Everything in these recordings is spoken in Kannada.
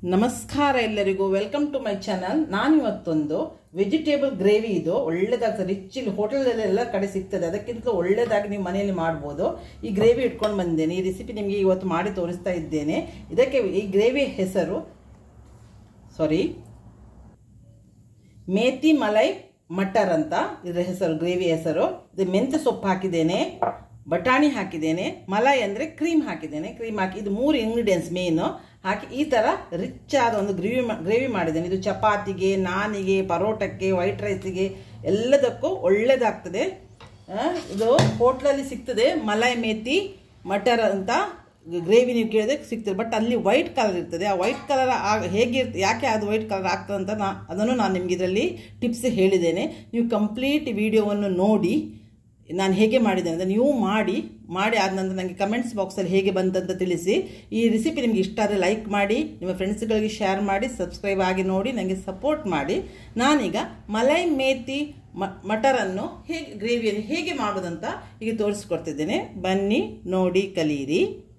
ನಮಸ್ಕಾರ ಎಲ್ಲರಿಗೂ ವೆಲ್ಕಮ್ ಟು ಮೈ ಚಾನಲ್ ನಾನು ಇವತ್ತೊಂದು ವೆಜಿಟೇಬಲ್ ಗ್ರೇವಿ ಇದು ಒಳ್ಳೇದಾಗ್ತದೆ ರಿಚ್ ಇಲ್ಲಿ ಹೋಟೆಲ್ದಲ್ಲೆಲ್ಲ ಕಡೆ ಸಿಗ್ತದೆ ಅದಕ್ಕಿಂತ ಒಳ್ಳೇದಾಗಿ ನೀವು ಮನೆಯಲ್ಲಿ ಮಾಡ್ಬೋದು ಈ ಗ್ರೇವಿ ಇಟ್ಕೊಂಡು ಬಂದೇನೆ ಈ ರೆಸಿಪಿ ನಿಮಗೆ ಇವತ್ತು ಮಾಡಿ ತೋರಿಸ್ತಾ ಇದ್ದೇನೆ ಇದಕ್ಕೆ ಈ ಗ್ರೇವಿ ಹೆಸರು ಸಾರಿ ಮೇಥಿ ಮಲೈ ಮಟರ್ ಅಂತ ಇದರ ಹೆಸರು ಗ್ರೇವಿ ಹೆಸರು ಇದು ಮೆಂತ್ಯ ಸೊಪ್ಪು ಹಾಕಿದ್ದೇನೆ ಬಟಾಣಿ ಹಾಕಿದ್ದೇನೆ ಮಲೈ ಅಂದರೆ ಕ್ರೀಮ್ ಹಾಕಿದ್ದೇನೆ ಕ್ರೀಮ್ ಹಾಕಿ ಇದು ಮೂರು ಇಂಗ್ರೀಡಿಯೆಂಟ್ಸ್ ಮೇನು ಹಾಕಿ ಈ ಥರ ರಿಚ್ ಆದ ಒಂದು ಗ್ರೇವಿ ಗ್ರೇವಿ ಮಾಡಿದ್ದೇನೆ ಇದು ಚಪಾತಿಗೆ ನಾನಿಗೆ ಪರೋಟಕ್ಕೆ ವೈಟ್ ರೈಸಿಗೆ ಎಲ್ಲದಕ್ಕೂ ಒಳ್ಳೇದಾಗ್ತದೆ ಆ, ಇದು ಹೋಟ್ಲಲ್ಲಿ ಸಿಗ್ತದೆ ಮಲೈ ಮೇಥಿ ಮಟರ್ ಅಂತ ಗ್ರೇವಿ ನೀವು ಕೇಳಿದ್ರೆ ಸಿಗ್ತದೆ ಬಟ್ ಅಲ್ಲಿ ವೈಟ್ ಕಲರ್ ಇರ್ತದೆ ಆ ವೈಟ್ ಕಲರ್ ಹೇಗೆ ಯಾಕೆ ಅದು ವೈಟ್ ಕಲರ್ ಆಗ್ತದೆ ಅಂತ ನಾ ಅದನ್ನು ನಾನು ನಿಮಗೆ ಇದರಲ್ಲಿ ಟಿಪ್ಸ್ ಹೇಳಿದ್ದೇನೆ ನೀವು ಕಂಪ್ಲೀಟ್ ವಿಡಿಯೋವನ್ನು ನೋಡಿ ನಾನು ಹೇಗೆ ಮಾಡಿದ್ದೇನೆ ಅಂದರೆ ನೀವು ಮಾಡಿ ಮಾಡಿ ಆದ ನಂತರ ನನಗೆ ಕಮೆಂಟ್ಸ್ ಬಾಕ್ಸಲ್ಲಿ ಹೇಗೆ ಬಂತಂತ ತಿಳಿಸಿ ಈ ರೆಸಿಪಿ ನಿಮಗೆ ಇಷ್ಟ ಆದರೆ ಲೈಕ್ ಮಾಡಿ ನಿಮ್ಮ ಫ್ರೆಂಡ್ಸ್ಗಳಿಗೆ ಶೇರ್ ಮಾಡಿ ಸಬ್ಸ್ಕ್ರೈಬ್ ಆಗಿ ನೋಡಿ ನನಗೆ ಸಪೋರ್ಟ್ ಮಾಡಿ ನಾನೀಗ ಮಲೈ ಮೇಥಿ ಮ ಮಟರನ್ನು ಹೇಗೆ ಗ್ರೇವಿಯನ್ನು ಹೇಗೆ ಮಾಡೋದಂತ ಈಗ ತೋರಿಸ್ಕೊಡ್ತಿದ್ದೇನೆ ಬನ್ನಿ ನೋಡಿ ಕಲೀರಿ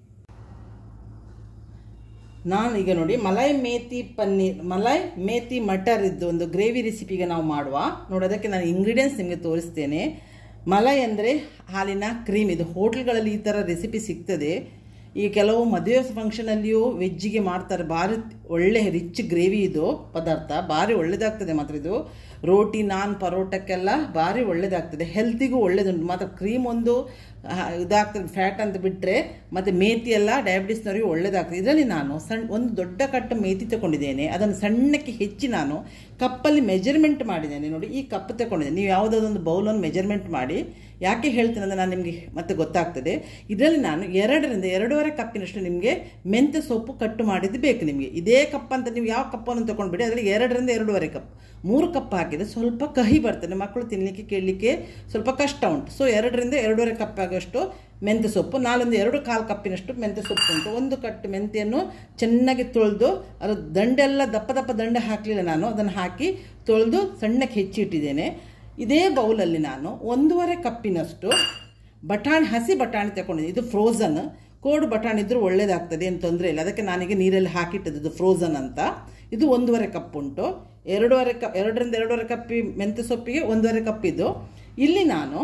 ನಾನು ಈಗ ನೋಡಿ ಮಲೈ ಮೇಥಿ ಪನ್ನೀರ್ ಮಲೈ ಮೇಥಿ ಮಟರ್ ಇದ್ದು ಒಂದು ಗ್ರೇವಿ ರೆಸಿಪಿಗೆ ನಾವು ಮಾಡುವ ನೋಡಿ ಅದಕ್ಕೆ ನಾನು ಇಂಗ್ರೀಡಿಯೆಂಟ್ಸ್ ನಿಮಗೆ ತೋರಿಸ್ತೇನೆ ಮಲೈ ಅಂದರೆ ಹಾಲಿನ ಕ್ರೀಮ್ ಇದು ಹೋಟೆಲ್ಗಳಲ್ಲಿ ಈ ಥರ ರೆಸಿಪಿ ಸಿಗ್ತದೆ ಈ ಕೆಲವು ಮದುವೆ ಫಂಕ್ಷನಲ್ಲಿಯೂ ವೆಜ್ಜಿಗೆ ಮಾಡ್ತಾರೆ ಭಾರಿ ಒಳ್ಳೆ ರಿಚ್ ಗ್ರೇವಿ ಇದು ಪದಾರ್ಥ ಭಾರಿ ಒಳ್ಳೆಯದಾಗ್ತದೆ ಮಾತ್ರ ಇದು ರೋಟಿ ನಾನ್ ಪರೋಟಕ್ಕೆಲ್ಲ ಭಾರಿ ಒಳ್ಳೆಯದಾಗ್ತದೆ ಹೆಲ್ತಿಗೂ ಒಳ್ಳೇದುಂಟು ಮಾತ್ರ ಕ್ರೀಮ್ ಒಂದು ಆ, ಇದಾಗ್ತದೆ ಫ್ಯಾಟ್ ಅಂತ ಬಿಟ್ಟರೆ ಮತ್ತು ಮೇಥಿ ಎಲ್ಲ ಡಯಾಬಿಟಿಸ್ನವರಿಗೆ ಒಳ್ಳೇದಾಗ್ತದೆ ಇದರಲ್ಲಿ ನಾನು ಸಣ್ಣ ಒಂದು ದೊಡ್ಡ ಕಟ್ಟು ಮೇಥಿ ತಗೊಂಡಿದ್ದೇನೆ ಅದನ್ನು ಸಣ್ಣಕ್ಕೆ ಹೆಚ್ಚಿ ನಾನು ಕಪ್ಪಲ್ಲಿ ಮೆಜರ್ಮೆಂಟ್ ಮಾಡಿದ್ದೇನೆ ನೋಡಿ ಈ ಕಪ್ ತಗೊಂಡಿದ್ದೇನೆ ನೀವು ಯಾವುದಾದೊಂದು ಬೌಲನ್ನು ಮೆಜರ್ಮೆಂಟ್ ಮಾಡಿ ಯಾಕೆ ಹೇಳ್ತೇನೆ ಅಂದರೆ ನಾನು ನಿಮಗೆ ಮತ್ತೆ ಗೊತ್ತಾಗ್ತದೆ ಇದರಲ್ಲಿ ನಾನು ಎರಡರಿಂದ ಎರಡೂವರೆ ಕಪ್ಪಿನಷ್ಟು ನಿಮಗೆ ಮೆಂತ್ಯ ಸೊಪ್ಪು ಕಟ್ಟು ಮಾಡಿದ್ದು ಬೇಕು ನಿಮಗೆ ಇದೇ ಕಪ್ ಅಂತ ನೀವು ಯಾವ ಕಪ್ಪನ್ನು ತಗೊಂಡ್ಬಿಡಿ ಅದರಲ್ಲಿ ಎರಡರಿಂದ ಎರಡೂವರೆ ಕಪ್ ಮೂರು ಕಪ್ ಹಾಕಿದರೆ ಸ್ವಲ್ಪ ಕಹಿ ಬರ್ತದೆ ಮಕ್ಕಳು ತಿನ್ನಲಿಕ್ಕೆ ಕೇಳಲಿಕ್ಕೆ ಸ್ವಲ್ಪ ಕಷ್ಟ ಉಂಟು ಸೊ ಎರಡರಿಂದ ಎರಡೂವರೆ ಕಪ್ ಆಗೋಷ್ಟು ಮೆಂತ್ಯ ಸೊಪ್ಪು ನಾಲೊಂದು ಎರಡು ಕಾಲು ಕಪ್ಪಿನಷ್ಟು ಮೆಂತ್ಯ ಸೊಪ್ಪು ಉಂಟು ಒಂದು ಕಟ್ಟು ಮೆಂತ್ಯನ್ನು ಚೆನ್ನಾಗಿ ತೊಳೆದು ಅದು ದಂಡೆಲ್ಲ ದಪ್ಪ ದಪ್ಪ ದಂಡೆ ಹಾಕಲಿಲ್ಲ ನಾನು ಅದನ್ನು ಹಾಕಿ ತೊಳೆದು ಸಣ್ಣಕ್ಕೆ ಹೆಚ್ಚಿಟ್ಟಿದ್ದೇನೆ ಇದೇ ಬೌಲಲ್ಲಿ ನಾನು ಒಂದೂವರೆ ಕಪ್ಪಿನಷ್ಟು ಬಟಾಣಿ ಹಸಿ ಬಟಾಣಿ ತಗೊಂಡಿದ್ದೀನಿ ಇದು ಫ್ರೋಝನ್ ಕೋಡು ಬಟಾಣಿ ಇದ್ರೂ ಒಳ್ಳೇದಾಗ್ತದೆ ಏನು ತೊಂದರೆ ಇಲ್ಲ ಅದಕ್ಕೆ ನಾನೀಗ ನೀರಲ್ಲಿ ಹಾಕಿಟ್ಟದ್ದು ಇದು ಫ್ರೋಝನ್ ಅಂತ ಇದು ಒಂದೂವರೆ ಕಪ್ ಉಂಟು ಎರಡೂವರೆ ಕಪ್ ಎರಡರಿಂದ ಎರಡೂವರೆ ಕಪ್ಪಿ ಮೆಂತ್ಯ ಸೊಪ್ಪಿಗೆ ಒಂದೂವರೆ ಕಪ್ ಇದು ಇಲ್ಲಿ ನಾನು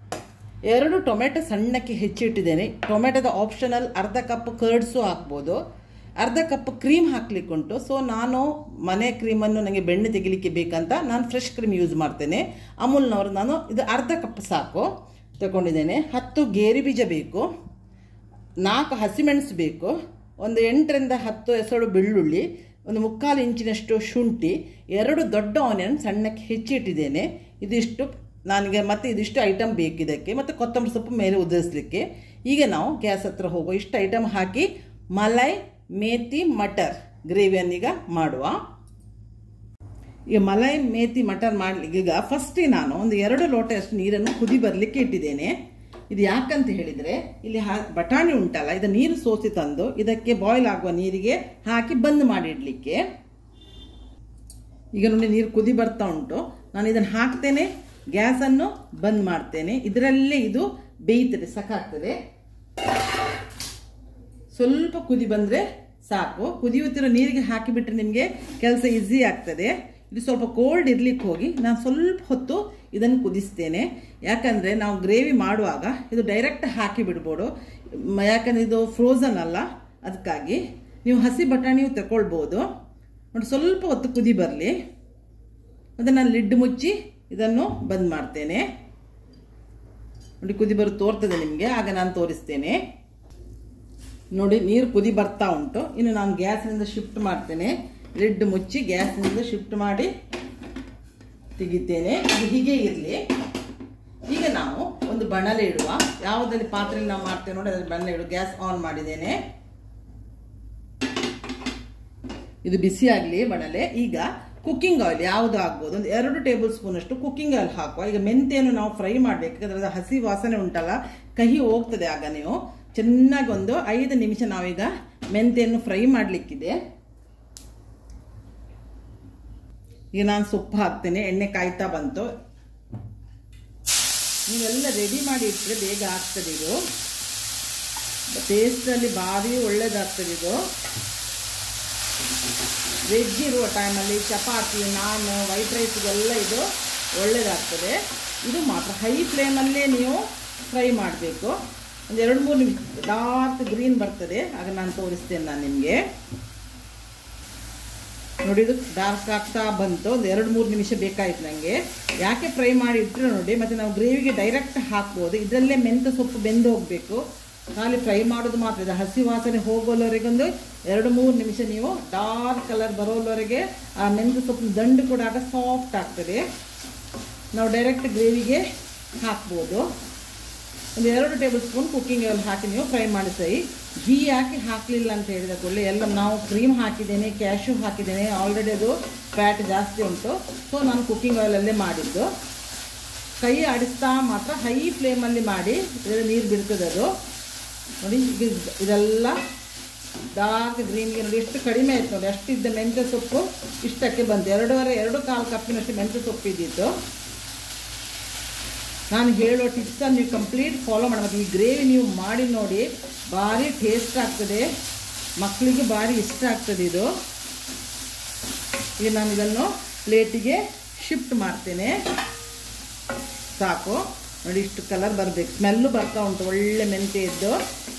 ಎರಡು ಟೊಮೆಟೊ ಸಣ್ಣಕ್ಕೆ ಹೆಚ್ಚಿಟ್ಟಿದ್ದೇನೆ ಟೊಮೆಟೊದ ಆಪ್ಷನಲ್ ಅರ್ಧ ಕಪ್ ಕರ್ಡ್ಸು ಹಾಕ್ಬೋದು ಅರ್ಧ ಕಪ್ ಕ್ರೀಮ್ ಹಾಕ್ಲಿಕ್ಕುಂಟು ಸೊ ನಾನು ಮನೆ ಕ್ರೀಮನ್ನು ನನಗೆ ಬೆಣ್ಣೆ ತೆಗಿಲಿಕ್ಕೆ ಬೇಕಂತ ನಾನು ಫ್ರೆಶ್ ಕ್ರೀಮ್ ಯೂಸ್ ಮಾಡ್ತೇನೆ ಅಮೂಲ್ನವರು ನಾನು ಇದು ಅರ್ಧ ಕಪ್ ಸಾಕು ತಗೊಂಡಿದ್ದೇನೆ ಹತ್ತು ಗೇರಿ ಬೀಜ ಬೇಕು ನಾಲ್ಕು ಹಸಿಮೆಣಸು ಬೇಕು ಒಂದು ಎಂಟರಿಂದ ಹತ್ತು ಎಸಳು ಬೆಳ್ಳುಳ್ಳಿ ಒಂದು ಮುಕ್ಕಾಲು ಇಂಚಿನಷ್ಟು ಶುಂಠಿ ಎರಡು ದೊಡ್ಡ ಆನಿಯನ್ ಸಣ್ಣಕ್ಕೆ ಹೆಚ್ಚಿಟ್ಟಿದ್ದೇನೆ ಇದಿಷ್ಟು ನನಗೆ ಮತ್ತೆ ಇದಿಷ್ಟು ಐಟಮ್ ಬೇಕು ಇದಕ್ಕೆ ಮತ್ತು ಕೊತ್ತಂಬರಿ ಸೊಪ್ಪು ಮೇಲೆ ಉದುರಿಸಲಿಕ್ಕೆ ಈಗ ನಾವು ಗ್ಯಾಸ್ ಹತ್ರ ಹೋಗೋ ಇಷ್ಟು ಐಟಮ್ ಹಾಕಿ ಮಲೈ ಮೇಥಿ ಮಟರ್ ಗ್ರೇವಿಯನ್ನೀಗ ಮಾಡುವ ಈಗ ಮಲೈ ಮೇಥಿ ಮಟರ್ ಮಾಡಲಿಕ್ಕೆ ಈಗ ಫಸ್ಟಿಗೆ ನಾನು ಒಂದು ಎರಡು ಲೋಟದಷ್ಟು ನೀರನ್ನು ಕುದಿ ಬರಲಿಕ್ಕೆ ಇಟ್ಟಿದ್ದೇನೆ ಇದು ಯಾಕಂತ ಹೇಳಿದರೆ ಇಲ್ಲಿ ಹಾ ಬಟಾಣಿ ಉಂಟಲ್ಲ ಇದು ನೀರು ಸೋಸಿ ತಂದು ಇದಕ್ಕೆ ಬಾಯ್ಲ್ ಆಗುವ ನೀರಿಗೆ ಹಾಕಿ ಬಂದ್ ಮಾಡಿ ಇಡಲಿಕ್ಕೆ ಈಗ ನೋಡಿ ನೀರು ಕುದಿ ಬರ್ತಾ ಉಂಟು ನಾನು ಇದನ್ನು ಹಾಕ್ತೇನೆ ಗ್ಯಾಸನ್ನು ಬಂದ್ ಮಾಡ್ತೇನೆ ಇದರಲ್ಲೇ ಇದು ಬೇಯ್ತದೆ ಸಕಾಗ್ತದೆ ಸ್ವಲ್ಪ ಕುದಿ ಬಂದರೆ ಸಾಕು ಕುದಿಯುತ್ತಿರೋ ನೀರಿಗೆ ಹಾಕಿಬಿಟ್ರೆ ನಿಮಗೆ ಕೆಲಸ ಈಸಿ ಆಗ್ತದೆ ಇದು ಸ್ವಲ್ಪ ಕೋಲ್ಡ್ ಇರ್ಲಿಕ್ಕೆ ಹೋಗಿ ನಾನು ಸ್ವಲ್ಪ ಹೊತ್ತು ಇದನ್ನು ಕುದಿಸ್ತೇನೆ ಯಾಕಂದರೆ ನಾವು ಗ್ರೇವಿ ಮಾಡುವಾಗ ಇದು ಡೈರೆಕ್ಟ್ ಹಾಕಿ ಬಿಡ್ಬೋದು ಮ- ಯಾಕಂದರೆ ಇದು ಫ್ರೋಝನ್ ಅಲ್ಲ ಅದಕ್ಕಾಗಿ ನೀವು ಹಸಿ ಬಟಾಣಿಯು ತಗೊಳ್ಬೋದು ನೋಡಿ ಸ್ವಲ್ಪ ಹೊತ್ತು ಕುದಿ ಬರಲಿ ಮತ್ತು ನಾನು ಲಿಡ್ ಮುಚ್ಚಿ ಇದನ್ನು ಬಂದ್ ಮಾಡ್ತೇನೆ ನೋಡಿ ಕುದಿ ಬರು ತೋರ್ತದೆ ನಿಮಗೆ ಆಗ ನಾನು ತೋರಿಸ್ತೇನೆ ನೋಡಿ ನೀರು ಕುದಿ ಬರ್ತಾ ಉಂಟು ಇನ್ನು ನಾನು ಗ್ಯಾಸ್ನಿಂದ ಶಿಫ್ಟ್ ಮಾಡ್ತೇನೆ ಲಿಡ್ ಮುಚ್ಚಿ ಗ್ಯಾಸ್ನಿಂದ ಶಿಫ್ಟ್ ಮಾಡಿ ತೆಗಿತೇನೆ ಇದು ಹೀಗೆ ಇರಲಿ ಈಗ ನಾವು ಒಂದು ಬಣಲೆ ಇಡುವ ಯಾವುದಲ್ಲಿ ಪಾತ್ರೆಯಲ್ಲಿ ನಾವು ಮಾಡ್ತೇವೆ ನೋಡಿ ಅದರಲ್ಲಿ ಬಣಲೆ ಇಡು ಗ್ಯಾಸ್ ಆನ್ ಮಾಡಿದ್ದೇನೆ ಇದು ಬಿಸಿ ಆಗಲಿ ಬಣಲೆ ಈಗ ಕುಕ್ಕಿಂಗ್ ಆಯಿಲ್ ಯಾವುದು ಆಗ್ಬೋದು ಒಂದು ಎರಡು ಟೇಬಲ್ ಸ್ಪೂನ್ ಅಷ್ಟು ಕುಕ್ಕಿಂಗ್ ಆಯಿಲ್ ಹಾಕುವ ಈಗ ಮೆಂತೆಯನ್ನು ನಾವು ಫ್ರೈ ಮಾಡಬೇಕು ಯಾಕಂದ್ರೆ ಹಸಿ ವಾಸನೆ ಉಂಟಲ್ಲ ಕಹಿ ಹೋಗ್ತದೆ ಆಗ ನೀವು ಚೆನ್ನಾಗಿ ಒಂದು ಐದು ನಿಮಿಷ ನಾವೀಗ ಮೆಂತೆಯನ್ನು ಫ್ರೈ ಮಾಡಲಿಕ್ಕಿದೆ ಈಗ ನಾನು ಸೊಪ್ಪು ಹಾಕ್ತೇನೆ ಎಣ್ಣೆ ಕಾಯ್ತಾ ಬಂತು ನೀವೆಲ್ಲ ರೆಡಿ ಮಾಡಿ ಇಟ್ಟರೆ ಬೇಗ ಆಗ್ತದೆ ಇದು ಟೇಸ್ಟಲ್ಲಿ ಭಾರಿ ಒಳ್ಳೇದಾಗ್ತದೆ ಇದು ವೆಜ್ ಇರುವ ಟೈಮಲ್ಲಿ ಚಪಾತಿ ನಾನ್ ವೈಟ್ ರೈಸ್ಗೆಲ್ಲ ಇದು ಒಳ್ಳೆಯದಾಗ್ತದೆ ಇದು ಮಾತ್ರ ಹೈ ಫ್ಲೇಮಲ್ಲೇ ನೀವು ಫ್ರೈ ಮಾಡಬೇಕು ಒಂದು ಎರಡು ಮೂರು ನಿಮಿಷ ಡಾರ್ಕ್ ಗ್ರೀನ್ ಬರ್ತದೆ ಆಗ ನಾನು ತೋರಿಸ್ತೇನೆ ನಾನು ನಿಮಗೆ ನೋಡಿ ಇದು ಡಾರ್ಕ್ ಆಗ್ತಾ ಬಂತು ಒಂದು ಎರಡು ಮೂರು ನಿಮಿಷ ಬೇಕಾಯ್ತು ನನಗೆ ಯಾಕೆ ಫ್ರೈ ಮಾಡಿ ಇಟ್ಟರೆ ನೋಡಿ ಮತ್ತು ನಾವು ಗ್ರೇವಿಗೆ ಡೈರೆಕ್ಟ್ ಹಾಕ್ಬೋದು ಇದರಲ್ಲೇ ಮೆಂತ್ಯ ಸೊಪ್ಪು ಬೆಂದು ಹೋಗಬೇಕು ಖಾಲಿ ಫ್ರೈ ಮಾಡೋದು ಮಾತ್ರ ಇದು ಹಸಿ ವಾಸನೆ ಹೋಗೋವರೆಗೊಂದು ಎರಡು ಮೂರು ನಿಮಿಷ ನೀವು ಡಾರ್ಕ್ ಕಲರ್ ಬರೋವರೆಗೆ ಆ ಮೆಂತ್ಯ ಸೊಪ್ಪಿನ ದಂಡು ಕೂಡ ಆಗ ಸಾಫ್ಟ್ ಆಗ್ತದೆ ನಾವು ಡೈರೆಕ್ಟ್ ಗ್ರೇವಿಗೆ ಹಾಕ್ಬೋದು ಒಂದು ಎರಡು ಟೇಬಲ್ ಸ್ಪೂನ್ ಕುಕ್ಕಿಂಗ್ ಆಯಿಲ್ ಹಾಕಿ ನೀವು ಫ್ರೈ ಮಾಡಿ ಸೈ ಘೀ ಹಾಕಿ ಹಾಕಲಿಲ್ಲ ಅಂತ ಹೇಳಿದ ಕೂಡಲೇ ಎಲ್ಲ ನಾವು ಕ್ರೀಮ್ ಹಾಕಿದ್ದೇನೆ ಕ್ಯಾಶು ಹಾಕಿದ್ದೇನೆ ಆಲ್ರೆಡಿ ಅದು ಫ್ಯಾಟ್ ಜಾಸ್ತಿ ಉಂಟು ಸೊ ನಾನು ಕುಕ್ಕಿಂಗ್ ಆಯಿಲಲ್ಲೇ ಮಾಡಿದ್ದು ಕೈ ಆಡಿಸ್ತಾ ಮಾತ್ರ ಹೈ ಫ್ಲೇಮಲ್ಲಿ ಮಾಡಿ ಇದರಲ್ಲಿ ನೀರು ಬಿಡ್ತದೆ ಅದು ನೋಡಿ ಈಗ ಇದ್- ಇದೆಲ್ಲ ಡಾರ್ಕ್ ಗ್ರೀನ್ಗೆ ನೋಡಿ ಎಷ್ಟು ಕಡಿಮೆ ಆಯ್ತು ನೋಡಿ ಅಷ್ಟಿದ್ದ ಮೆಂತ್ಯ ಸೊಪ್ಪು ಇಷ್ಟಕ್ಕೆ ಬಂತು ಎರಡೂವರೆ ಎರಡು ಕಾಲು ಕಪ್ಪಿನಷ್ಟು ಮೆಂತ್ಯ ಸೊಪ್ಪು ಇದ್ದಿತ್ತು ನಾನು ಹೇಳೋ ಟಿಪ್ಸನ್ನು ನೀವು ಕಂಪ್ಲೀಟ್ ಫಾಲೋ ಮಾಡಬೇಕು ಈ ಗ್ರೇವಿ ನೀವು ಮಾಡಿ ನೋಡಿ ಭಾರಿ ಟೇಸ್ಟ್ ಆಗ್ತದೆ ಮಕ್ಕಳಿಗೆ ಭಾರಿ ಇಷ್ಟ ಆಗ್ತದೆ ಇದು ಈಗ ನಾನು ಇದನ್ನು ಪ್ಲೇಟಿಗೆ ಶಿಫ್ಟ್ ಮಾಡ್ತೇನೆ ಸಾಕು ನೋಡಿ ಇಷ್ಟು ಕಲರ್ ಬರಬೇಕು ಸ್ಮೆಲ್ಲು ಬರ್ತಾ ಉಂಟು ಒಳ್ಳೆ ಮೆಂತ್ಯ ಇದ್ದು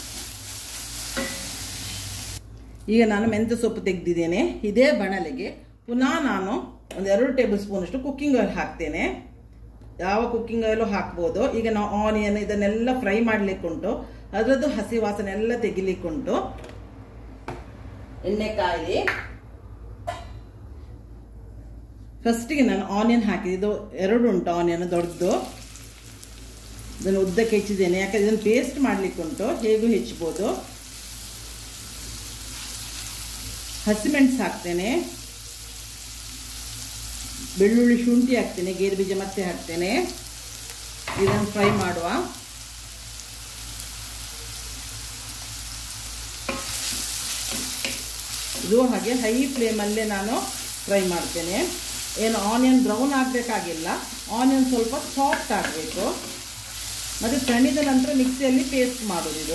ಈಗ ನಾನು ಮೆಂತ್ಯ ಸೊಪ್ಪು ತೆಗೆದಿದ್ದೇನೆ ಇದೇ ಬಣಲೆಗೆ ಪುನಃ ನಾನು ಒಂದು ಎರಡು ಟೇಬಲ್ ಸ್ಪೂನಷ್ಟು ಕುಕ್ಕಿಂಗ್ ಆಯಿಲ್ ಹಾಕ್ತೇನೆ ಯಾವ ಕುಕ್ಕಿಂಗ್ ಆಯಿಲು ಹಾಕ್ಬೋದು ಈಗ ನಾವು ಆನಿಯನ್ ಇದನ್ನೆಲ್ಲ ಫ್ರೈ ಮಾಡ್ಲಿಕ್ಕುಂಟು ಅದರದ್ದು ಹಸಿ ವಾಸನೆ ಎಲ್ಲ ತೆಗಿಲಿಕ್ಕುಂಟು ಎಣ್ಣೆ ಕಾಯಿ ಫಸ್ಟಿಗೆ ನಾನು ಆನಿಯನ್ ಹಾಕಿದೆ ಇದು ಎರಡು ಉಂಟು ಆನಿಯನ್ ದೊಡ್ಡದು ಇದನ್ನು ಉದ್ದಕ್ಕೆ ಹೆಚ್ಚಿದ್ದೇನೆ ಯಾಕಂದ್ರೆ ಇದನ್ನು ಪೇಸ್ಟ್ ಮಾಡ್ಲಿಕ್ಕುಂಟು ಹೇಗೂ ಹೆಚ್ಚಿಬೋದು ಹಸಿಮೆಣಸು ಹಾಕ್ತೇನೆ ಬೆಳ್ಳುಳ್ಳಿ ಶುಂಠಿ ಹಾಕ್ತೇನೆ ಗೇರು ಬೀಜ ಮತ್ತೆ ಹಾಕ್ತೇನೆ ಇದನ್ನು ಫ್ರೈ ಮಾಡುವ ಇದು ಹಾಗೆ ಹೈ ಫ್ಲೇಮಲ್ಲೇ ನಾನು ಫ್ರೈ ಮಾಡ್ತೇನೆ ಏನು ಆನಿಯನ್ ಬ್ರೌನ್ ಆಗಬೇಕಾಗಿಲ್ಲ ಆನಿಯನ್ ಸ್ವಲ್ಪ ಸಾಫ್ಟ್ ಆಗಬೇಕು ಮತ್ತು ತಣಿದ ನಂತರ ಮಿಕ್ಸಿಯಲ್ಲಿ ಪೇಸ್ಟ್ ಮಾಡೋದು ಇದು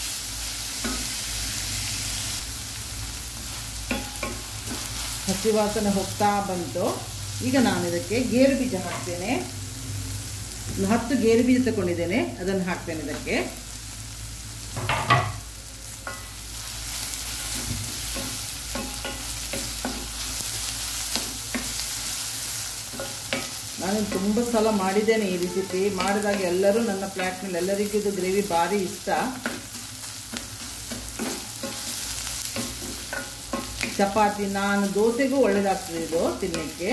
ಹಸಿ ವಾಸನೆ ಹೋಗ್ತಾ ಬಂತು ಈಗ ನಾನು ಇದಕ್ಕೆ ಗೇರು ಬೀಜ ಹಾಕ್ತೇನೆ ಒಂದು ಹತ್ತು ಗೇರು ಬೀಜ ತಗೊಂಡಿದ್ದೇನೆ ಅದನ್ನು ಹಾಕ್ತೇನೆ ಇದಕ್ಕೆ ನಾನು ತುಂಬ ಸಲ ಮಾಡಿದ್ದೇನೆ ಈ ರೆಸಿಪಿ ಮಾಡಿದಾಗ ಎಲ್ಲರೂ ನನ್ನ ಫ್ಲ್ಯಾಟ್ನಲ್ಲಿ ಎಲ್ಲರಿಗೂ ಇದು ಗ್ರೇವಿ ಭಾರಿ ಇಷ್ಟ ಚಪಾತಿ ನಾನು ದೋಸೆಗೂ ಒಳ್ಳೇದಾಗ್ತದೆ ಇದು ತಿನ್ನಲಿಕ್ಕೆ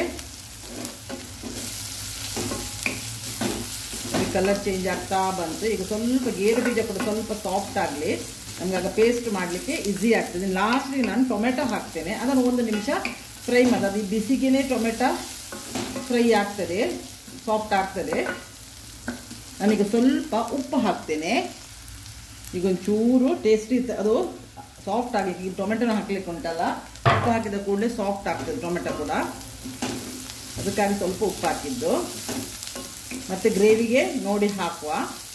ಕಲರ್ ಚೇಂಜ್ ಆಗ್ತಾ ಬಂತು ಈಗ ಸ್ವಲ್ಪ ಗೇರು ಬೀಜ ಕೂಡ ಸ್ವಲ್ಪ ಸಾಫ್ಟ್ ಆಗಲಿ ನಮ್ಗೆ ಆಗ ಪೇಸ್ಟ್ ಮಾಡಲಿಕ್ಕೆ ಈಸಿ ಆಗ್ತದೆ ಲಾಸ್ಟಿಗೆ ನಾನು ಟೊಮೆಟೊ ಹಾಕ್ತೇನೆ ಅದನ್ನು ಒಂದು ನಿಮಿಷ ಫ್ರೈ ಮಾಡಿ ಅದು ಈ ಬಿಸಿಗೆನೇ ಟೊಮೆಟೊ ಫ್ರೈ ಆಗ್ತದೆ ಸಾಫ್ಟ್ ಆಗ್ತದೆ ನಾನೀಗ ಸ್ವಲ್ಪ ಉಪ್ಪು ಹಾಕ್ತೇನೆ ಈಗ ಒಂಚೂರು ಟೇಸ್ಟಿ ಅದು ಸಾಫ್ಟ್ ಆಗಿ ಈಗ ಟೊಮೆಟೊನ ಹಾಕ್ಲಿಕ್ಕೆ ಉಂಟಲ್ಲ ಉಪ್ಪು ಹಾಕಿದ ಕೂಡಲೇ ಸಾಫ್ಟ್ ಆಗ್ತದೆ ಟೊಮೆಟೊ ಕೂಡ ಅದಕ್ಕಾಗಿ ಸ್ವಲ್ಪ ಉಪ್ಪು ಹಾಕಿದ್ದು ಮತ್ತು ಗ್ರೇವಿಗೆ ನೋಡಿ ಹಾಕುವ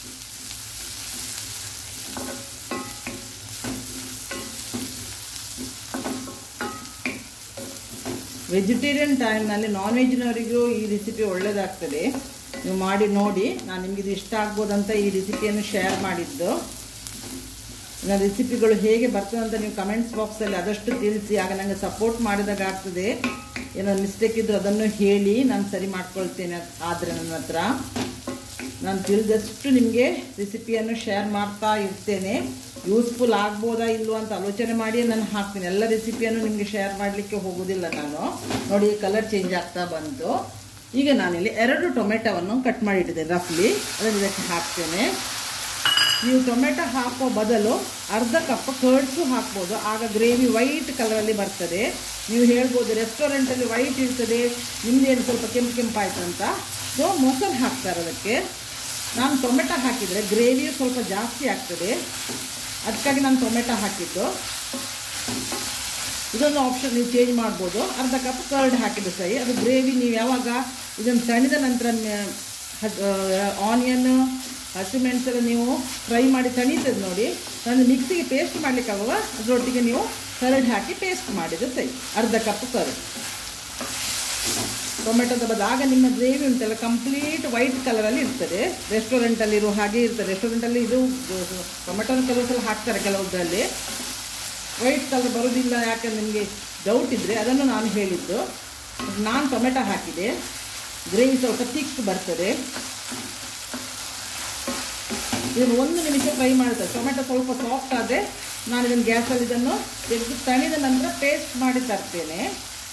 ವೆಜಿಟೇರಿಯನ್ ಟೈಮ್ನಲ್ಲಿ ನಾನ್ ವೆಜ್ನವರಿಗೂ ಈ ರೆಸಿಪಿ ಒಳ್ಳೆಯದಾಗ್ತದೆ ನೀವು ಮಾಡಿ ನೋಡಿ ನಾನು ನಿಮಗೆ ಇದು ಇಷ್ಟ ಆಗ್ಬೋದಂತ ಈ ರೆಸಿಪಿಯನ್ನು ಶೇರ್ ಮಾಡಿದ್ದು ನನ್ನ ರೆಸಿಪಿಗಳು ಹೇಗೆ ಬರ್ತದೆ ಅಂತ ನೀವು ಕಮೆಂಟ್ಸ್ ಬಾಕ್ಸಲ್ಲಿ ಆದಷ್ಟು ತಿಳಿಸಿ ಆಗ ನನಗೆ ಸಪೋರ್ಟ್ ಮಾಡಿದಾಗ ಆಗ್ತದೆ ಏನೋ ಮಿಸ್ಟೇಕ್ ಇದ್ದರೂ ಅದನ್ನು ಹೇಳಿ ನಾನು ಸರಿ ಮಾಡ್ಕೊಳ್ತೇನೆ ಆದರೆ ನನ್ನ ಹತ್ರ ನಾನು ತಿಳಿದಷ್ಟು ನಿಮಗೆ ರೆಸಿಪಿಯನ್ನು ಶೇರ್ ಮಾಡ್ತಾ ಇರ್ತೇನೆ ಯೂಸ್ಫುಲ್ ಆಗ್ಬೋದಾ ಇಲ್ವೋ ಅಂತ ಆಲೋಚನೆ ಮಾಡಿ ನಾನು ಹಾಕ್ತೀನಿ ಎಲ್ಲ ರೆಸಿಪಿಯನ್ನು ನಿಮಗೆ ಶೇರ್ ಮಾಡಲಿಕ್ಕೆ ಹೋಗೋದಿಲ್ಲ ನಾನು ನೋಡಿ ಕಲರ್ ಚೇಂಜ್ ಆಗ್ತಾ ಬಂತು ಈಗ ನಾನಿಲ್ಲಿ ಎರಡು ಟೊಮೆಟೊವನ್ನು ಕಟ್ ಮಾಡಿ ಇಟ್ಟಿದ್ದೇನೆ ರಫ್ಲಿ ಅದನ್ನು ಇದಕ್ಕೆ ಹಾಕ್ತೇನೆ ನೀವು ಟೊಮೆಟೊ ಹಾಕೋ ಬದಲು ಅರ್ಧ ಕಪ್ ಕರ್ಡ್ಸು ಹಾಕ್ಬೋದು ಆಗ ಗ್ರೇವಿ ವೈಟ್ ಕಲರಲ್ಲಿ ಬರ್ತದೆ ನೀವು ಹೇಳ್ಬೋದು ರೆಸ್ಟೋರೆಂಟಲ್ಲಿ ವೈಟ್ ಇರ್ತದೆ ನಿಮ್ಮದೇನು ಸ್ವಲ್ಪ ಕೆಂಪು ಕೆಂಪಾಯ್ತು ಅಂತ ಸೊ ಮೊಸರು ಹಾಕ್ತಾರೆ ಅದಕ್ಕೆ ನಾನು ಟೊಮೆಟೊ ಹಾಕಿದರೆ ಗ್ರೇವಿಯು ಸ್ವಲ್ಪ ಜಾಸ್ತಿ ಆಗ್ತದೆ ಅದಕ್ಕಾಗಿ ನಾನು ಟೊಮೆಟೊ ಹಾಕಿದ್ದು ಇದೊಂದು ಆಪ್ಷನ್ ನೀವು ಚೇಂಜ್ ಮಾಡ್ಬೋದು ಅರ್ಧ ಕಪ್ ಕರ್ಡ್ ಹಾಕಿದ್ದು ಸರಿ ಅದು ಗ್ರೇವಿ ನೀವು ಯಾವಾಗ ಇದನ್ನು ತಣಿದ ನಂತರ ಆನಿಯನ್ ಹಸಿಮೆಣಸೆಲ್ಲ ನೀವು ಫ್ರೈ ಮಾಡಿ ತಣಿತದೆ ನೋಡಿ ನಾನು ಮಿಕ್ಸಿಗೆ ಪೇಸ್ಟ್ ಮಾಡಲಿಕ್ಕಾಗುವ ಅದರೊಟ್ಟಿಗೆ ನೀವು ಕರಡ್ ಹಾಕಿ ಪೇಸ್ಟ್ ಮಾಡಿದ್ರೆ ಸರಿ ಅರ್ಧ ಕಪ್ ಕರಡ್ ಟೊಮೆಟೊದ ಬದಲು ಆಗ ನಿಮ್ಮ ಗ್ರೇವಿ ಉಂಟಲ್ಲ ಕಂಪ್ಲೀಟ್ ವೈಟ್ ಕಲರಲ್ಲಿ ಇರ್ತದೆ ರೆಸ್ಟೋರೆಂಟಲ್ಲಿ ಇರೋ ಹಾಗೆ ಇರ್ತದೆ ರೆಸ್ಟೋರೆಂಟಲ್ಲಿ ಇದು ಟೊಮೆಟೊನ ಕೆಲವು ಸಲ ಹಾಕ್ತಾರೆ ಕೆಲವುದ್ರಲ್ಲಿ ವೈಟ್ ಕಲರ್ ಬರೋದಿಲ್ಲ ಯಾಕಂದ್ರೆ ನಿಮಗೆ ಡೌಟ್ ಇದ್ದರೆ ಅದನ್ನು ನಾನು ಹೇಳಿದ್ದು ನಾನು ಟೊಮೆಟೊ ಹಾಕಿದೆ ಗ್ರೇವಿ ಸ್ವಲ್ಪ ತಿಕ್ ಬರ್ತದೆ ಇದನ್ನು ಒಂದು ನಿಮಿಷ ಫ್ರೈ ಮಾಡ್ತಾರೆ ಟೊಮೆಟೊ ಸ್ವಲ್ಪ ಸಾಫ್ಟ್ ಆದರೆ ನಾನು ಇದನ್ನು ಗ್ಯಾಸಲ್ಲಿ ಇದನ್ನು ತೆಗೆದು ತಣಿದ ನಂತರ ಪೇಸ್ಟ್ ಮಾಡಿ ತರ್ತೇನೆ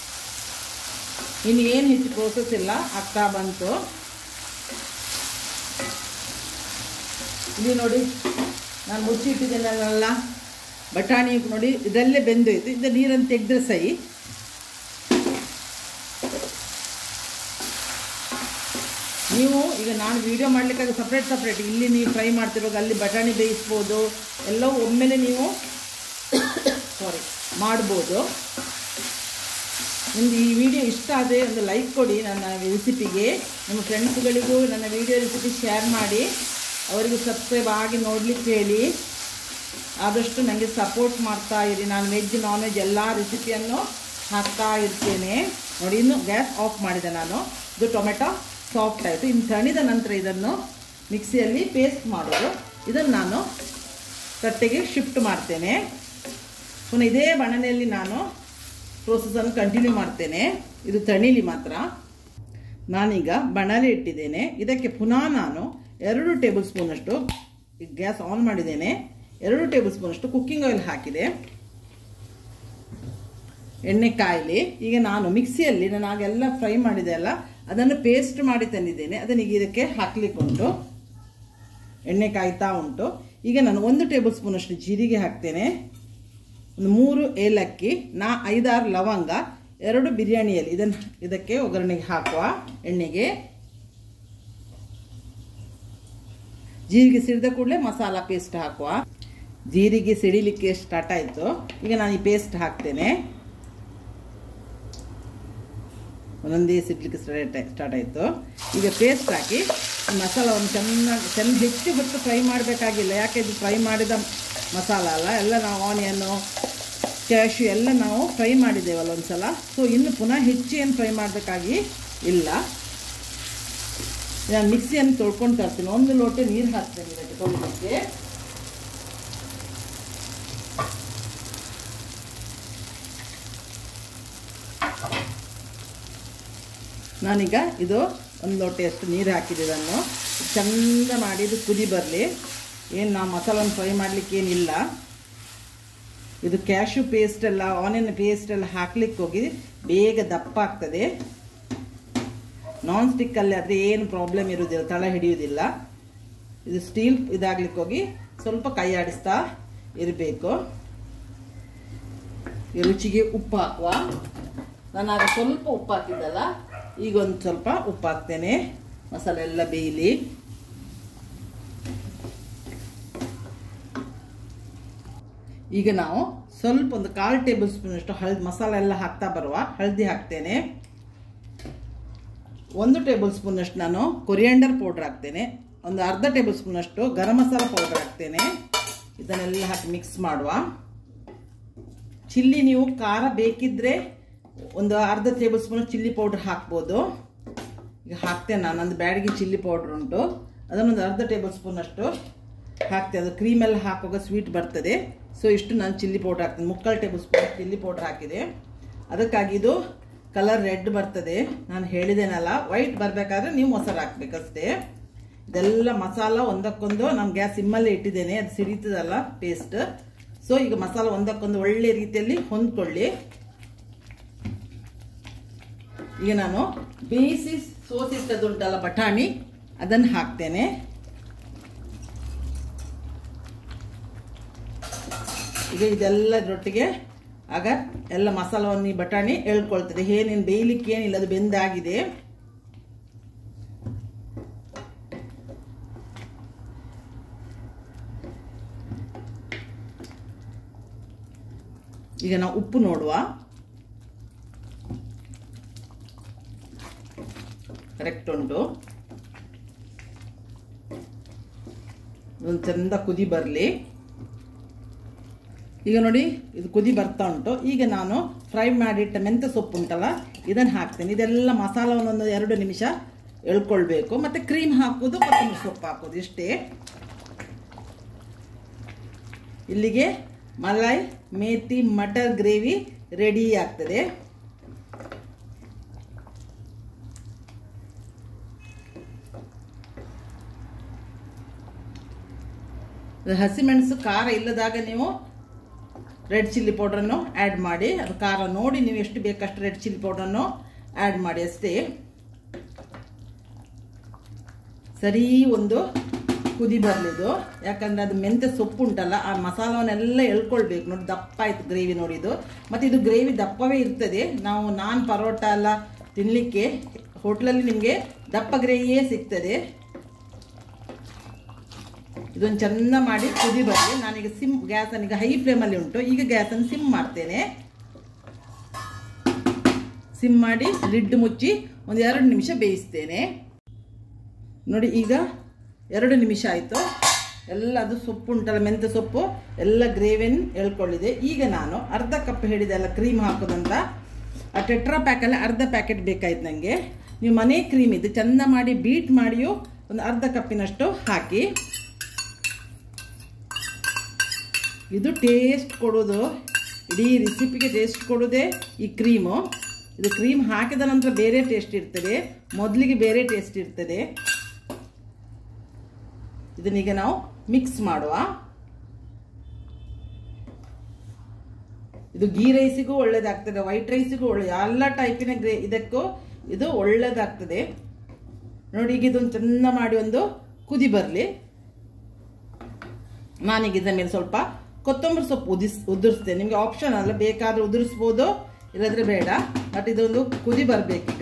ಇನ್ನು ಏನು ಹೆಚ್ಚು ಪ್ರೋಸೆಸ್ ಇಲ್ಲ ಆಗ್ತಾ ಬಂತು ಇಲ್ಲಿ ನೋಡಿ ನಾನು ಮುಚ್ಚಿಟ್ಟಿದ್ದೇನಲ್ಲ ಬಟಾಣಿ ನೋಡಿ ಇದರಲ್ಲೇ ಬೆಂದೋಯ್ತು ಇದು ನೀರನ್ನು ತೆಗೆದ್ರೆ ಸೈ ನೀವು ಈಗ ನಾನು ವಿಡಿಯೋ ಮಾಡಲಿಕ್ಕಾಗ ಸಪ್ರೇಟ್ ಸಪ್ರೇಟ್ ಇಲ್ಲಿ ನೀವು ಫ್ರೈ ಮಾಡ್ತಿರುವಾಗ ಅಲ್ಲಿ ಬಟಾಣಿ ಬೇಯಿಸ್ಬೋದು ಎಲ್ಲವೂ ಒಮ್ಮೆಲೆ ನೀವು ಸಾರಿ ಮಾಡ್ಬೋದು ನಿಮ್ಗೆ ಈ ವಿಡಿಯೋ ಇಷ್ಟ ಆದರೆ ಒಂದು ಲೈಕ್ ಕೊಡಿ ನನ್ನ ರೆಸಿಪಿಗೆ ನಿಮ್ಮ ಫ್ರೆಂಡ್ಸ್ಗಳಿಗೂ ನನ್ನ ವಿಡಿಯೋ ರೆಸಿಪಿ ಶೇರ್ ಮಾಡಿ ಅವರಿಗೂ ಸಬ್ಸ್ಕ್ರೈಬ್ ಆಗಿ ನೋಡಲಿಕ್ಕೆ ಹೇಳಿ ಆದಷ್ಟು ನನಗೆ ಸಪೋರ್ಟ್ ಮಾಡ್ತಾ ಇರಿ ನಾನು ವೆಜ್ ನಾನ್ ವೆಜ್ ಎಲ್ಲ ರೆಸಿಪಿಯನ್ನು ಹಾಕ್ತಾ ಇರ್ತೇನೆ ನೋಡಿ ಇನ್ನು ಗ್ಯಾಸ್ ಆಫ್ ಮಾಡಿದೆ ನಾನು ಇದು ಟೊಮೆಟೊ ಸಾಫ್ಟ್ ಆಯಿತು ಇನ್ನು ತಣಿದ ನಂತರ ಇದನ್ನು ಮಿಕ್ಸಿಯಲ್ಲಿ ಪೇಸ್ಟ್ ಮಾಡೋದು ಇದನ್ನು ನಾನು ತಟ್ಟೆಗೆ ಶಿಫ್ಟ್ ಮಾಡ್ತೇನೆ ಪುನಃ ಇದೇ ಬಣನೆಯಲ್ಲಿ ನಾನು ಪ್ರೋಸೆಸನ್ನು ಕಂಟಿನ್ಯೂ ಮಾಡ್ತೇನೆ ಇದು ತಣಿಲಿ ಮಾತ್ರ ನಾನೀಗ ಬಣಲೆ ಇಟ್ಟಿದ್ದೇನೆ ಇದಕ್ಕೆ ಪುನಃ ನಾನು ಎರಡು ಟೇಬಲ್ ಸ್ಪೂನಷ್ಟು ಗ್ಯಾಸ್ ಆನ್ ಮಾಡಿದ್ದೇನೆ ಎರಡು ಟೇಬಲ್ ಸ್ಪೂನಷ್ಟು ಕುಕ್ಕಿಂಗ್ ಆಯಿಲ್ ಹಾಕಿದೆ ಎಣ್ಣೆ ಕಾಯಿಲಿ ಈಗ ನಾನು ಮಿಕ್ಸಿಯಲ್ಲಿ ನಾನು ಆಗೆಲ್ಲ ಫ್ರೈ ಮಾಡಿದೆ ಅಲ್ಲ ಅದನ್ನು ಪೇಸ್ಟ್ ಮಾಡಿ ತಂದಿದ್ದೇನೆ ಅದನ್ನು ಈಗ ಇದಕ್ಕೆ ಹಾಕ್ಲಿಕ್ಕೆ ಉಂಟು ಎಣ್ಣೆ ಕಾಯ್ತಾ ಉಂಟು ಈಗ ನಾನು ಒಂದು ಟೇಬಲ್ ಸ್ಪೂನಷ್ಟು ಜೀರಿಗೆ ಹಾಕ್ತೇನೆ ಒಂದು ಮೂರು ಏಲಕ್ಕಿ ನಾ ಐದಾರು ಲವಂಗ ಎರಡು ಬಿರಿಯಾನಿಯಲ್ಲಿ ಇದನ್ನು ಇದಕ್ಕೆ ಒಗ್ಗರಣೆಗೆ ಹಾಕುವ ಎಣ್ಣೆಗೆ ಜೀರಿಗೆ ಸಿಡಿದ ಕೂಡಲೇ ಮಸಾಲ ಪೇಸ್ಟ್ ಹಾಕುವ ಜೀರಿಗೆ ಸಿಡಿಲಿಕ್ಕೆ ಸ್ಟಾರ್ಟ್ ಆಯಿತು ಈಗ ನಾನು ಈ ಪೇಸ್ಟ್ ಹಾಕ್ತೇನೆ ಒಂದೊಂದೇ ಸಿಡ್ಲಿಕ್ಕೆ ಸ್ಟಾರ್ಟ್ ಸ್ಟಾರ್ಟ್ ಆಯಿತು ಈಗ ಪೇಸ್ಟ್ ಹಾಕಿ ಈ ಮಸಾಲವನ್ನು ಚೆನ್ನಾಗಿ ಚೆನ್ನ ಹೆಚ್ಚು ಹೊತ್ತು ಫ್ರೈ ಮಾಡಬೇಕಾಗಿಲ್ಲ ಯಾಕೆ ಇದು ಫ್ರೈ ಮಾಡಿದ ಮಸಾಲ ಅಲ್ಲ ಎಲ್ಲ ನಾವು ಆನಿಯನ್ನು ಕ್ಯಾಶು ಎಲ್ಲ ನಾವು ಫ್ರೈ ಮಾಡಿದ್ದೇವಲ್ಲ ಒಂದು ಸಲ ಸೊ ಇನ್ನು ಪುನಃ ಹೆಚ್ಚು ಏನು ಫ್ರೈ ಮಾಡಬೇಕಾಗಿ ಇಲ್ಲ ನಾನು ಮಿಕ್ಸಿಯನ್ನು ತೊಳ್ಕೊಂಡು ತರ್ತೀನಿ ಒಂದು ಲೋಟ ನೀರು ಹಾಕ್ತೇನೆ ಇದಕ್ಕೆ ತೊಳ್ಲಿಕ್ಕೆ ನಾನೀಗ ಇದು ಒಂದು ಲೋಟೆಯಷ್ಟು ನೀರು ಹಾಕಿದೆ ಇದನ್ನು ಚಂದ ಮಾಡಿ ಇದು ಕುದಿ ಬರಲಿ ಏನು ನಾವು ಮಸಾಲನ್ನು ಫ್ರೈ ಮಾಡಲಿಕ್ಕೆ ಏನಿಲ್ಲ ಇದು ಕ್ಯಾಶು ಪೇಸ್ಟ್ ಎಲ್ಲ ಆನಿಯನ್ ಪೇಸ್ಟ್ ಎಲ್ಲ ಹಾಕ್ಲಿಕ್ಕೆ ಹೋಗಿ ಬೇಗ ದಪ್ಪ ಆಗ್ತದೆ ನಾನ್ ಸ್ಟಿಕ್ಕಲ್ಲಿ ಆದರೆ ಏನು ಪ್ರಾಬ್ಲಮ್ ಇರೋದಿಲ್ಲ ತಳ ಹಿಡಿಯೋದಿಲ್ಲ ಇದು ಸ್ಟೀಲ್ ಇದಾಗ್ಲಿಕ್ಕೆ ಹೋಗಿ ಸ್ವಲ್ಪ ಕೈ ಆಡಿಸ್ತಾ ಇರಬೇಕು ರುಚಿಗೆ ಉಪ್ಪು ಹಾಕುವ ನಾನು ಆಗ ಸ್ವಲ್ಪ ಉಪ್ಪು ಹಾಕಿದ್ದಲ್ಲ ಈಗ ಒಂದು ಸ್ವಲ್ಪ ಉಪ್ಪು ಹಾಕ್ತೇನೆ ಮಸಾಲೆ ಎಲ್ಲ ಬೇಯಲಿ ಈಗ ನಾವು ಸ್ವಲ್ಪ ಒಂದು ಕಾಲು ಟೇಬಲ್ ಸ್ಪೂನ್ ಅಷ್ಟು ಹಳದಿ ಮಸಾಲೆ ಎಲ್ಲ ಹಾಕ್ತಾ ಬರುವ ಹಳದಿ ಹಾಕ್ತೇನೆ ಒಂದು ಟೇಬಲ್ ಸ್ಪೂನ್ ಅಷ್ಟು ನಾನು ಕೊರಿಯಾಂಡರ್ ಪೌಡ್ರ್ ಹಾಕ್ತೇನೆ ಒಂದು ಅರ್ಧ ಟೇಬಲ್ ಸ್ಪೂನ್ ಅಷ್ಟು ಗರಂ ಮಸಾಲ ಪೌಡರ್ ಹಾಕ್ತೇನೆ ಇದನ್ನೆಲ್ಲ ಹಾಕಿ ಮಿಕ್ಸ್ ಮಾಡುವ ಚಿಲ್ಲಿ ನೀವು ಖಾರ ಬೇಕಿದ್ರೆ ಒಂದು ಅರ್ಧ ಟೇಬಲ್ ಸ್ಪೂನ್ ಚಿಲ್ಲಿ ಪೌಡ್ರ್ ಹಾಕ್ಬೋದು ಈಗ ಹಾಕ್ತೇನೆ ನಾನು ಒಂದು ಬ್ಯಾಡಿಗೆ ಚಿಲ್ಲಿ ಪೌಡ್ರ್ ಉಂಟು ಅದನ್ನೊಂದು ಅರ್ಧ ಟೇಬಲ್ ಸ್ಪೂನ್ ಅಷ್ಟು ಹಾಕ್ತೇನೆ ಅದು ಕ್ರೀಮೆಲ್ಲ ಹಾಕುವಾಗ ಸ್ವೀಟ್ ಬರ್ತದೆ ಸೊ ಇಷ್ಟು ನಾನು ಚಿಲ್ಲಿ ಪೌಡ್ರ್ ಹಾಕ್ತೇನೆ ಮುಕ್ಕಾಲು ಟೇಬಲ್ ಸ್ಪೂನ್ ಚಿಲ್ಲಿ ಪೌಡ್ರ್ ಹಾಕಿದೆ ಅದಕ್ಕಾಗಿ ಇದು ಕಲರ್ ರೆಡ್ ಬರ್ತದೆ ನಾನು ಹೇಳಿದ್ದೇನಲ್ಲ ವೈಟ್ ಬರಬೇಕಾದ್ರೆ ನೀವು ಮೊಸರು ಹಾಕ್ಬೇಕಷ್ಟೇ ಇದೆಲ್ಲ ಮಸಾಲ ಒಂದಕ್ಕೊಂದು ನಾನು ಗ್ಯಾಸ್ ಸಿಮ್ಮಲ್ಲೇ ಇಟ್ಟಿದ್ದೇನೆ ಅದು ಸಿಡಿತದಲ್ಲ ಪೇಸ್ಟ್ ಸೊ ಈಗ ಮಸಾಲ ಒಂದಕ್ಕೊಂದು ಒಳ್ಳೆ ರೀತಿಯಲ್ಲಿ ಹೊಂದ್ಕೊಳ್ಳಿ ಈಗ ನಾನು ಬೇಯಿಸಿ ಸೋಸಿಟ್ಟದುಂಟಲ್ಲ ಬಟಾಣಿ ಅದನ್ನು ಹಾಕ್ತೇನೆ ಈಗ ಇದೆಲ್ಲದರೊಟ್ಟಿಗೆ ಆಗ ಎಲ್ಲ ಮಸಾಲವನ್ನು ಈ ಬಟಾಣಿ ಎಳ್ಕೊಳ್ತದೆ ಏನೇನು ಬೇಯಲಿಕ್ಕೆ ಏನಿಲ್ಲ ಅದು ಬೆಂದಾಗಿದೆ ಈಗ ನಾವು ಉಪ್ಪು ನೋಡುವ ಕರೆಕ್ಟ್ ಉಂಟು ಒಂದು ಚಂದ ಕುದಿ ಬರಲಿ ಈಗ ನೋಡಿ ಇದು ಕುದಿ ಬರ್ತಾ ಉಂಟು ಈಗ ನಾನು ಫ್ರೈ ಮಾಡಿಟ್ಟ ಮೆಂತ್ಯ ಸೊಪ್ಪು ಉಂಟಲ್ಲ ಇದನ್ನು ಹಾಕ್ತೀನಿ ಇದೆಲ್ಲ ಮಸಾಲವನ್ನು ಒಂದು ಎರಡು ನಿಮಿಷ ಎಳ್ಕೊಳ್ಬೇಕು ಮತ್ತು ಕ್ರೀಮ್ ಹಾಕೋದು ಕೊತ್ತಂಬರಿ ಸೊಪ್ಪು ಹಾಕೋದು ಇಷ್ಟೇ ಇಲ್ಲಿಗೆ ಮಲೈ ಮೇಥಿ ಮಟರ್ ಗ್ರೇವಿ ರೆಡಿ ಆಗ್ತದೆ ಹಸಿಮೆಣಸು ಖಾರ ಇಲ್ಲದಾಗ ನೀವು ರೆಡ್ ಚಿಲ್ಲಿ ಪೌಡ್ರನ್ನು ಆ್ಯಡ್ ಮಾಡಿ ಅದು ಖಾರ ನೋಡಿ ನೀವು ಎಷ್ಟು ಬೇಕಷ್ಟು ರೆಡ್ ಚಿಲ್ಲಿ ಪೌಡ್ರನ್ನು ಆ್ಯಡ್ ಮಾಡಿ ಅಷ್ಟೇ ಸರಿ ಒಂದು ಕುದಿ ಬರಲಿದು ಯಾಕಂದ್ರೆ ಅದು ಮೆಂತ್ಯ ಸೊಪ್ಪು ಉಂಟಲ್ಲ ಆ ಮಸಾಲವನ್ನೆಲ್ಲ ಎಳ್ಕೊಳ್ಬೇಕು ನೋಡಿ ದಪ್ಪ ಆಯ್ತು ಗ್ರೇವಿ ನೋಡಿದ್ದು ಮತ್ತು ಇದು ಗ್ರೇವಿ ದಪ್ಪವೇ ಇರ್ತದೆ ನಾವು ನಾನ್ ಪರೋಟ ಎಲ್ಲ ತಿನ್ನಲಿಕ್ಕೆ ಹೋಟ್ಲಲ್ಲಿ ನಿಮಗೆ ದಪ್ಪ ಗ್ರೇವಿಯೇ ಸಿಗ್ತದೆ ಇದೊಂದು ಚೆಂದ ಮಾಡಿ ಕುದಿ ಬರಲಿ ನಾನೀಗ ಸಿಮ್ ಗ್ಯಾಸನ್ನು ಈಗ ಹೈ ಫ್ಲೇಮಲ್ಲಿ ಉಂಟು ಈಗ ಗ್ಯಾಸನ್ನು ಸಿಮ್ ಮಾಡ್ತೇನೆ ಸಿಮ್ ಮಾಡಿ ಲಿಡ್ ಮುಚ್ಚಿ ಒಂದು ಎರಡು ನಿಮಿಷ ಬೇಯಿಸ್ತೇನೆ ನೋಡಿ ಈಗ ಎರಡು ನಿಮಿಷ ಆಯಿತು ಎಲ್ಲ ಅದು ಸೊಪ್ಪು ಉಂಟಲ್ಲ ಮೆಂತ್ಯ ಸೊಪ್ಪು ಎಲ್ಲ ಗ್ರೇವಿಯನ್ನು ಎಳ್ಕೊಳ್ಳಿದೆ ಈಗ ನಾನು ಅರ್ಧ ಕಪ್ ಹೇಳಿದೆಲ್ಲ ಕ್ರೀಮ್ ಹಾಕೋದಂತ ಆ ಟೆಟ್ರಾ ಪ್ಯಾಕಲ್ಲಿ ಅರ್ಧ ಪ್ಯಾಕೆಟ್ ಬೇಕಾಯ್ತು ನನಗೆ ನೀವು ಮನೆ ಕ್ರೀಮ್ ಇದು ಚೆಂದ ಮಾಡಿ ಬೀಟ್ ಮಾಡಿಯೂ ಒಂದು ಅರ್ಧ ಕಪ್ಪಿನಷ್ಟು ಹಾಕಿ ಇದು ಟೇಸ್ಟ್ ಕೊಡೋದು ಇಡೀ ರೆಸಿಪಿಗೆ ಟೇಸ್ಟ್ ಕೊಡೋದೇ ಈ ಕ್ರೀಮು ಇದು ಕ್ರೀಮ್ ಹಾಕಿದ ನಂತರ ಬೇರೆ ಟೇಸ್ಟ್ ಇರ್ತದೆ ಮೊದಲಿಗೆ ಬೇರೆ ಟೇಸ್ಟ್ ಇರ್ತದೆ ಇದನ್ನೀಗ ನಾವು ಮಿಕ್ಸ್ ಮಾಡುವ ಇದು ಗೀ ರೈಸಿಗೂ ಒಳ್ಳೇದಾಗ್ತದೆ ವೈಟ್ ರೈಸಿಗೂ ಒಳ್ಳೆ ಎಲ್ಲ ಟೈಪಿನ ಗ್ರೇ ಇದಕ್ಕೂ ಇದು ಒಳ್ಳೇದಾಗ್ತದೆ ನೋಡಿ ಈಗ ಇದೊಂದು ಚೆಂದ ಮಾಡಿ ಒಂದು ಕುದಿ ಬರಲಿ ನಾನೀಗ ಇದರ ಮೇಲೆ ಸ್ವಲ್ಪ ಕೊತ್ತಂಬರಿ ಸೊಪ್ಪು ಉದಿಸ್ ಉದುರಿಸ್ತೇನೆ ನಿಮಗೆ ಆಪ್ಷನ್ ಅಲ್ಲ ಬೇಕಾದ್ರೆ ಉದುರಿಸ್ಬೋದು ಇಲ್ಲದ್ರೆ ಬೇಡ ಬಟ್ ಇದೊಂದು ಕುದಿ ಬರಬೇಕೀಗ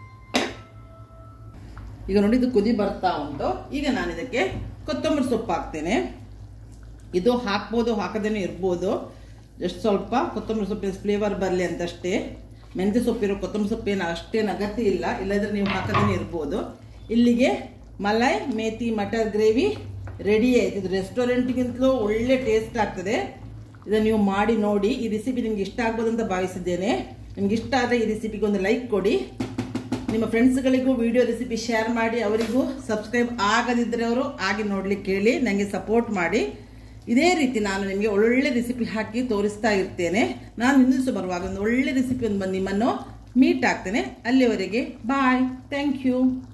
ಈಗ ನೋಡಿ ಇದು ಕುದಿ ಬರ್ತಾ ಉಂಟು ಈಗ ನಾನು ಇದಕ್ಕೆ ಕೊತ್ತಂಬರಿ ಸೊಪ್ಪು ಹಾಕ್ತೇನೆ ಇದು ಹಾಕ್ಬೋದು ಹಾಕದೇನೆ ಇರ್ಬೋದು ಜಸ್ಟ್ ಸ್ವಲ್ಪ ಕೊತ್ತಂಬರಿ ಸೊಪ್ಪಿನ ಫ್ಲೇವರ್ ಬರಲಿ ಅಂತಷ್ಟೇ ಮೆಂತ್ಯ ಸೊಪ್ಪಿರೋ ಕೊತ್ತಂಬರಿ ಸೊಪ್ಪೇನು ಅಷ್ಟೇನು ಅಗತ್ಯ ಇಲ್ಲ ಇಲ್ಲದ್ರೆ ನೀವು ಹಾಕದೇನೆ ಇರ್ಬೋದು ಇಲ್ಲಿಗೆ ಮಲೈ ಮೇಥಿ ಮಟರ್ ಗ್ರೇವಿ ರೆಡಿ ಆಯ್ತು ಇದು ರೆಸ್ಟೋರೆಂಟ್ಗಿಂತಲೂ ಒಳ್ಳೆ ಟೇಸ್ಟ್ ಆಗ್ತದೆ ಇದನ್ನು ನೀವು ಮಾಡಿ ನೋಡಿ ಈ ರೆಸಿಪಿ ನಿಮ್ಗೆ ಇಷ್ಟ ಆಗ್ಬೋದು ಅಂತ ಭಾವಿಸಿದ್ದೇನೆ ನಿಮ್ಗೆ ಇಷ್ಟ ಆದರೆ ಈ ರೆಸಿಪಿಗೆ ಒಂದು ಲೈಕ್ ಕೊಡಿ ನಿಮ್ಮ ಫ್ರೆಂಡ್ಸ್ಗಳಿಗೂ ವಿಡಿಯೋ ರೆಸಿಪಿ ಶೇರ್ ಮಾಡಿ ಅವರಿಗೂ ಸಬ್ಸ್ಕ್ರೈಬ್ ಆಗದಿದ್ದರೆ ಅವರು ಆಗಿ ನೋಡ್ಲಿಕ್ಕೆ ಹೇಳಿ ನನಗೆ ಸಪೋರ್ಟ್ ಮಾಡಿ ಇದೇ ರೀತಿ ನಾನು ನಿಮಗೆ ಒಳ್ಳೊಳ್ಳೆ ರೆಸಿಪಿ ಹಾಕಿ ತೋರಿಸ್ತಾ ಇರ್ತೇನೆ ನಾನು ಇನ್ನೂ ಬರುವಾಗ ಒಂದು ಒಳ್ಳೆ ರೆಸಿಪಿ ಒಂದು ಬಂದು ನಿಮ್ಮನ್ನು ಮೀಟ್ ಆಗ್ತೇನೆ ಅಲ್ಲಿವರೆಗೆ ಬಾಯ್ ಥ್ಯಾಂಕ್ ಯು